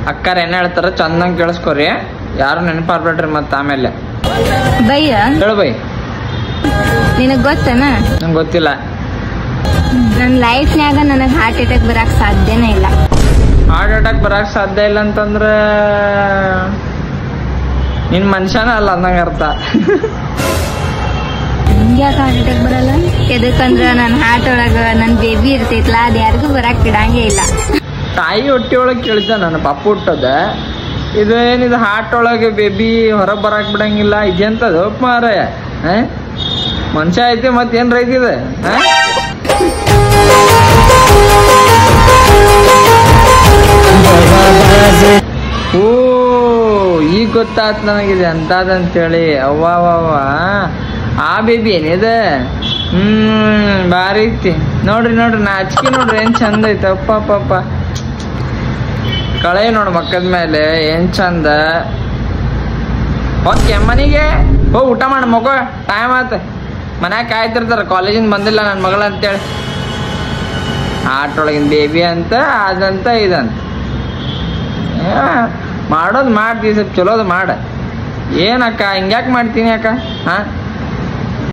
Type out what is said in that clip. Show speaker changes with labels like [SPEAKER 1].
[SPEAKER 1] ಅಕ್ಕಾರ ಏನ್ ಹೇಳ್ತಾರ ಚಂದಂಗ್ ಕೇಳಿಸ್ಕೊರಿ ಯಾರು ನೆನಪಾರ್ಬೇಡ್ರಿ ಮತ್ತ ಆಮೇಲೆ
[SPEAKER 2] ಬೈಯ
[SPEAKER 1] ಹೇಳು ಬೈ
[SPEAKER 2] ನಿನಗ್ ಗೊತ್ತನ
[SPEAKER 1] ನಂಗೆ ಗೊತ್ತಿಲ್ಲ
[SPEAKER 2] ನನ್ ಲೈಫ್ನ್ಯಾಗ ನನಗ್ ಹಾರ್ಟ್ ಅಟ್ಯಾಕ್ ಬರಾಕ್ ಸಾಧ್ಯನೇ ಇಲ್ಲ
[SPEAKER 1] ಹಾರ್ಟ್ ಅಟ್ಯಾಕ್ ಬರಕ್ ಸಾಧ್ಯ ಇಲ್ಲ ಅಂತಂದ್ರ ನಿನ್ ಮನುಷ್ಯನ ಅಲ್ಲ ಅಂದಂಗ ಅರ್ಥ
[SPEAKER 2] ಯಾಕೆ ಹಾರ್ಟ್ ಅಟ್ಯಾಕ್ ಬರಲ್ಲ ಎದಕ್ಕಂದ್ರ ನನ್ ಹಾರ್ಟ್ ಒಳಗ ನನ್ ಬೇಬಿ ಇರ್ತೈತ್ಲ ಅದ್ ಯಾರಿಗೂ ಬರಾಕ್ ಬಿಡಂಗೇ ಇಲ್ಲ
[SPEAKER 1] ತಾಯಿ ಹೊಟ್ಟಿ ಒಳಗೆ ಕೇಳಿದ್ದ ನನ್ನ ಪಪ್ಪ ಹುಟ್ಟದ ಇದು ಏನಿದು ಹಾರ್ಟ್ ಒಳಗೆ ಬೇಬಿ ಹೊರಗೆ ಬರಾಕ್ ಬಿಡಂಗಿಲ್ಲ ಇದೆಂತದು ಮಾರಾಯ ಆ? ಮನುಷ್ಯ ಐತಿ ಮತ್ತೇನ್ ರೈತಿದೆ ಆ? ಓ ಈಗ ಗೊತ್ತಾತ್ ನನಗಿದೆ ಅಂತದಂತೇಳಿ ಅವ್ವ ಅವ್ವ ಆ ಬೇಬಿ ಏನಿದೆ ಹ್ಮ್ ಭಾರಿ ಐತಿ ನೋಡ್ರಿ ನೋಡ್ರಿ ನಾಚಿಕೆ ನೋಡ್ರಿ ಏನ್ ಚಂದ ಐತೆ ಅಪ್ಪ ಅಪ್ಪ ಅಪ್ಪ ಕಳೆ ನೋಡು ಮಕ್ಕದ ಮೇಲೆ ಏನ್ ಚಂದ ಓಕೆ ಮನೆಗೆ ಹೋಗಿ ಊಟ ಮಾಡಿ ಮಗು ಟೈಮ್ ಆತ ಮನ್ಯಾಗ ಕಾಯ್ತಿರ್ತಾರ ಕಾಲೇಜಿಂದ ಬಂದಿಲ್ಲ ನನ್ನ ಮಗಳ ಅಂತೇಳಿ ಆಟೊಳಗಿನ ಬೇಬಿ ಅಂತ ಅದಂತ ಇದಂತ ಏ, ಮಾಡೋದು ಮಾಡ್ತೀವಿ ಸ್ವಲ್ಪ ಚಲೋದು ಮಾಡ ಏನಕ್ಕ ಹಿಂಗ್ಯಾಕೆ ಮಾಡ್ತೀನಿ ಅಕ್ಕ ಹಾ